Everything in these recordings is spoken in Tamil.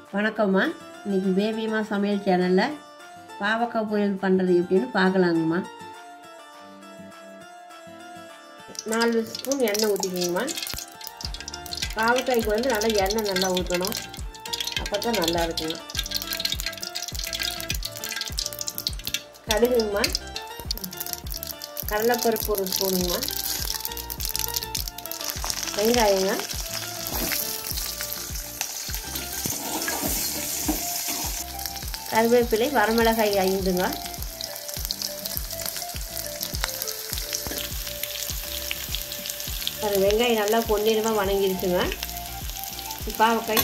வணக்கம்மா இன்னைக்கு பேபிமா சமையல் சேனலில் பாவக்காய் பொரியல் பண்ணுறது எப்படின்னு பார்க்கலாங்கம்மா நாலு ஸ்பூன் எண்ணெய் ஊற்றிக்கிங்கம்மா பாவக்காய்க்கு வந்து நல்லா எண்ணெய் நல்லா ஊற்றணும் அப்போ தான் நல்லா இருக்குங்க கடுகுங்கம்மா கடலைப்பருப்பு ஒரு ஸ்பூனுங்கம்மா வெங்காயங்க கருவேப்பிலை வரமிளகாய் ஐந்துங்க அது வெங்காயம் நல்லா பொன்னிறமாக வணங்கிருச்சுங்க பாவக்காய்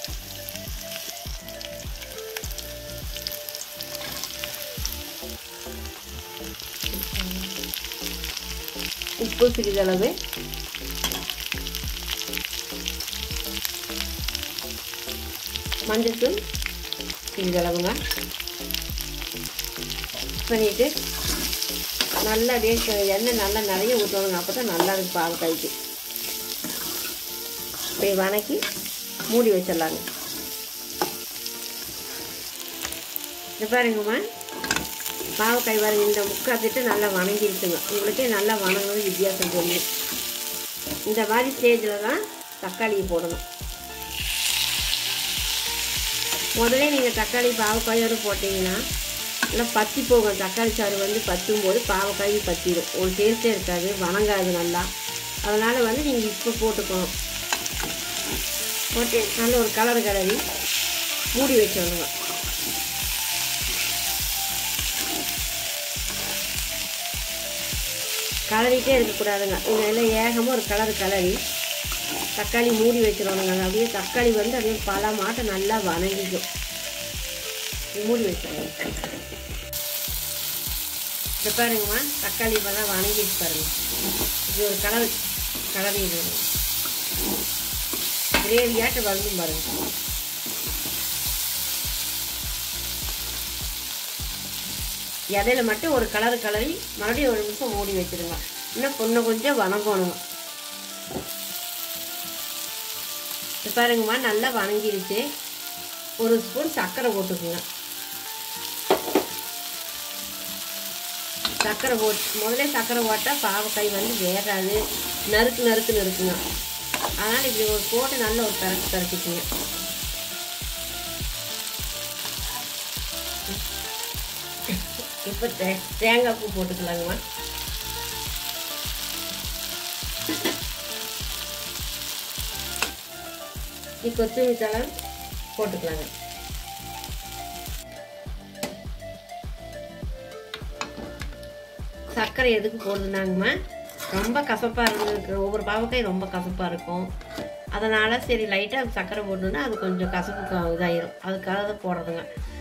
உப்பு சிறிதளவு மஞ்சத்தூள் சிறிதளவுங்க பண்ணிட்டு நல்லா வேக எண்ணெய் நல்லா நிறைய ஊற்றணுங்க அப்போ தான் நல்லா இருக்கும் பாவக்காய்க்கு இப்படி வணக்கி மூடி வச்சிடலாங்க இது பாருங்கம்மா பாவக்காய் பாருங்க இந்த முக்காத்திட்டு நல்லா வணங்கிருச்சுங்க உங்களுக்கே நல்லா வணங்கணும் வித்தியாசம் தெரியும் இந்த மாதிரி ஸ்டேஜில் தான் தக்காளியை போடணும் முதல்ல நீங்கள் தக்காளி பாவக்காயோடு போட்டிங்கன்னா நல்லா பத்தி போகும் தக்காளி சாறு வந்து பத்தும் போது பாவக்காய் பற்றிடும் ஒரு டேஸ்ட்டே இருக்காது வணங்காது நல்லா அதனால் வந்து நீங்கள் இப்போ போட்டுக்கணும் போட்டு நல்ல ஒரு கலர் கலரி மூடி வச்சிடணுங்க கலரிட்டே இருக்கக்கூடாதுங்க இதெல்லாம் ஏகமாக ஒரு கலர் கலரி தக்காளி மூடி வச்சிடணுங்க அது அப்படியே தக்காளி வந்து அப்படியே பல மாட்டம் நல்லா வணங்கிக்கும் மூடி வச்சிடணும் இப்போ பாருங்கம்மா தக்காளி இப்போதான் வணங்கிட்டு பாருங்க இது ஒரு கலர் கலரி கிரேவியாட்டு வளர்ந்தும் பாருங்க இடையில மட்டும் ஒரு கலர் கலரி மறுபடியும் ஒரு நிமிஷம் மூடி வச்சிருங்க இன்னும் பொண்ணு கொஞ்சம் வணங்கணுங்க இப்போ பாருங்கம்மா நல்லா வணங்கிருச்சு ஒரு ஸ்பூன் சர்க்கரை போட்டுக்குங்க சர்க்கரை போட்டு முதல்ல சர்க்கரை போட்டால் பாவக்காய் வந்து வேகாது நறுக்கு நறுக்குன்னு இருக்குங்க அதனால் இப்படி ஒரு போட்டு நல்ல ஒரு கரைச்சி கரைச்சிக்குங்க இப்போ தே தேங்காய் பூ போட்டுக்கலாங்கம்மா நீ கொத்தமல்லி தலை போட்டுக்கலாங்க சர்க்கரை எதுக்கு போடுதுனாங்கம்மா ரொம்ப கசப்பாக இருந்திருக்கு ஒவ்வொரு பாவக்காய் ரொம்ப கசப்பாக இருக்கும் அதனால் சரி லைட்டாக சர்க்கரை போட்டோன்னா அது கொஞ்சம் கசப்பு இதாயிரும் அதுக்காக தான் போடுறதுங்க